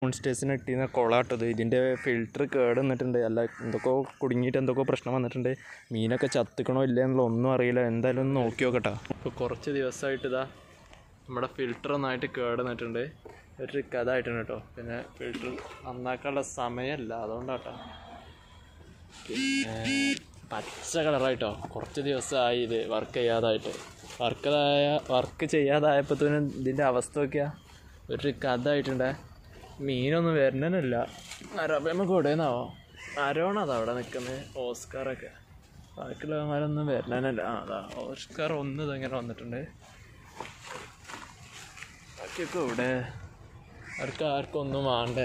മോൺസ്റ്റേഴ്സിന് ഇട്ടിരുന്ന കൊളാട്ടത് ഇതിൻ്റെ ഫിൽറ്റർ കേട് വന്നിട്ടുണ്ട് അല്ല എന്തൊക്കെയോ കുടുങ്ങിയിട്ട് എന്തൊക്കെയോ പ്രശ്നം വന്നിട്ടുണ്ട് മീനൊക്കെ ചത്തുക്കണോ ഇല്ലേ എന്നുള്ള ഒന്നും അറിയില്ല എന്തായാലും ഒന്ന് നോക്കി നോക്കട്ടോ ഇപ്പോൾ കുറച്ച് ദിവസമായിട്ട് ഇതാ നമ്മുടെ ഫിൽറ്റർ ഒന്നായിട്ട് കേട് വന്നിട്ടുണ്ട് ഒരു കഥ ആയിട്ടുണ്ട് കേട്ടോ പിന്നെ ഫിൽറ്റർ നന്നാക്കാനുള്ള സമയമല്ല അതുകൊണ്ടാട്ടോ പിന്നെ പച്ച കളറായിട്ടോ കുറച്ച് ദിവസമായി ഇത് വർക്ക് ചെയ്യാതായിട്ട് വർക്കതായ വർക്ക് ചെയ്യാതായപ്പോഴത്തേനും ഇതിൻ്റെ അവസ്ഥ നോക്കിയാ ഒരു കഥ ആയിട്ടുണ്ട് മീനൊന്നും വരുന്നില്ല നമുക്ക് എവിടെയെന്നാവോ ആരോണതാ അവിടെ നിൽക്കുന്നത് ഓസ്കാറൊക്കെ ബാക്കിയുള്ളവന്മാരൊന്നും വരുന്നതിനല്ല ആ അതാ ഓസ്കാർ ഒന്ന് ഇതെങ്ങനെ വന്നിട്ടുണ്ട് ബാക്കിയൊക്കെ ഇവിടെ അവർക്ക് ആർക്കും ഒന്നും വേണ്ടേ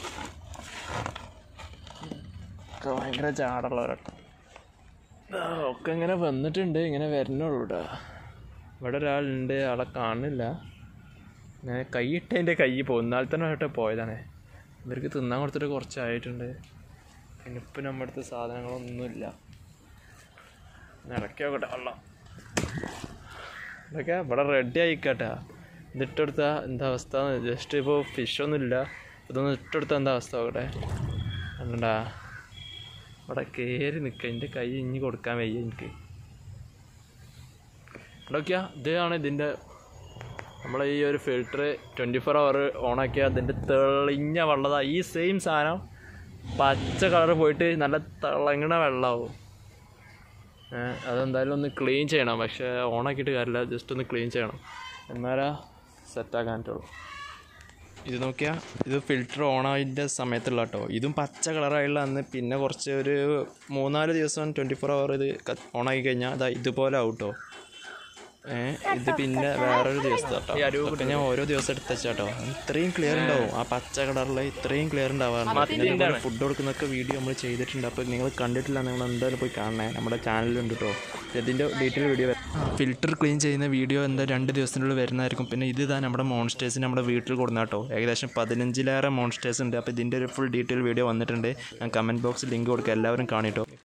ഒക്കെ ഭയങ്കര ചാടുള്ളവരട്ടോ ആ, ഒക്കെ ഇങ്ങനെ വന്നിട്ടുണ്ട് ഇങ്ങനെ വരുന്നുള്ളൂ ഇവിടെ ഇവിടെ ഒരാളുണ്ട് ആളെ കാണുന്നില്ല ഞാൻ കൈ ഇട്ടതിൻ്റെ കൈ പോകും എന്നാൽ തന്നെ ആയിട്ട് പോയതാണ് ഇവർക്ക് തിന്നാൻ കൊടുത്തിട്ട് കുറച്ചായിട്ടുണ്ട് പിന്നെ ഇപ്പം നമ്മുടെ അടുത്ത് സാധനങ്ങളൊന്നുമില്ല ഇടയ്ക്ക് നോക്കട്ടെ വെള്ളം ഇതൊക്കെ ഇവിടെ റെഡി ആയിക്കട്ടെ ഇതിട്ടെടുത്താൽ എന്താ അവസ്ഥ ജസ്റ്റ് ഇപ്പോൾ ഫിഷൊന്നും ഇല്ല ഇതൊന്ന് ഇട്ടെടുത്താൽ എന്താ അവസ്ഥ നോക്കട്ടെ കണ്ടാ ഇവിടെ കയറി നിൽക്കുക എൻ്റെ കൈ ഇനി കൊടുക്കാൻ വയ്യ എനിക്ക് നോക്കിയാ ഇതാണ് ഇതിൻ്റെ നമ്മളെ ഈ ഒരു ഫിൽറ്റർ ട്വൻറ്റി ഫോർ അവർ ഓണാക്കിയാൽ അതിൻ്റെ തെളിഞ്ഞ വെള്ളതാ ഈ സെയിം സാധനം പച്ച കളർ പോയിട്ട് നല്ല തിളങ്ങണ വെള്ളമാവും ഏഹ് അതെന്തായാലും ഒന്ന് ക്ലീൻ ചെയ്യണം പക്ഷേ ഓണാക്കിയിട്ട് കാര്യമില്ല ജസ്റ്റ് ഒന്ന് ക്ലീൻ ചെയ്യണം എന്നാലാ സെറ്റാക്കാൻ പറ്റുള്ളൂ ഇത് നോക്കിയാൽ ഇത് ഫിൽറ്റർ ഓണായതിൻ്റെ സമയത്തുള്ള കേട്ടോ ഇതും പച്ച കളറായുള്ള അന്ന് പിന്നെ കുറച്ച് ഒരു മൂന്നാല് ദിവസം ട്വൻറ്റി ഫോർ അവർ ഇത് ഓണാക്കി കഴിഞ്ഞാൽ അതാ ഇതുപോലെ ആവും കേട്ടോ ഏഹ് ഇത് പിന്നെ വേറൊരു ദിവസത്തെ കേട്ടോ ഒക്കെ ഞാൻ ഓരോ ദിവസം എടുത്ത് വെച്ചാട്ടോ ഇത്രയും ക്ലിയർ ഉണ്ടാവും ആ പച്ച കളറിൽ ഇത്രയും ക്ലിയർ ഉണ്ടാവാറുണ്ട് പിന്നെ ഫുഡ് കൊടുക്കുന്നൊക്കെ വീഡിയോ നമ്മൾ ചെയ്തിട്ടുണ്ട് അപ്പോൾ നിങ്ങൾ കണ്ടിട്ടില്ല നിങ്ങൾ എന്തായാലും പോയി കാണണേ നമ്മുടെ ചാനലിലുണ്ട് കേട്ടോ ഇതിൻ്റെ ഡീറ്റെയിൽ വീഡിയോ ഫിൽറ്റർ ക്ലീൻ ചെയ്യുന്ന വീഡിയോ എന്താ രണ്ട് ദിവസത്തിനുള്ളിൽ വരുന്നതായിരിക്കും പിന്നെ ഇത് ഇതാ നമ്മുടെ മോൺസ്റ്റേഴ്സ് നമ്മുടെ വീട്ടിൽ കൊടുക്കുന്ന കേട്ടോ ഏകദേശം പതിനഞ്ചിലേറെ മോൺസ്റ്റേഴ്സ് ഉണ്ട് അപ്പോൾ ഇതിൻ്റെ ഒരു ഫുൾ ഡീറ്റെയിൽ വീഡിയോ വന്നിട്ടുണ്ട് ഞാൻ കമൻറ്റ് ബോക്സിൽ ലിങ്ക് കൊടുക്കുക എല്ലാവരും കാണിട്ടോ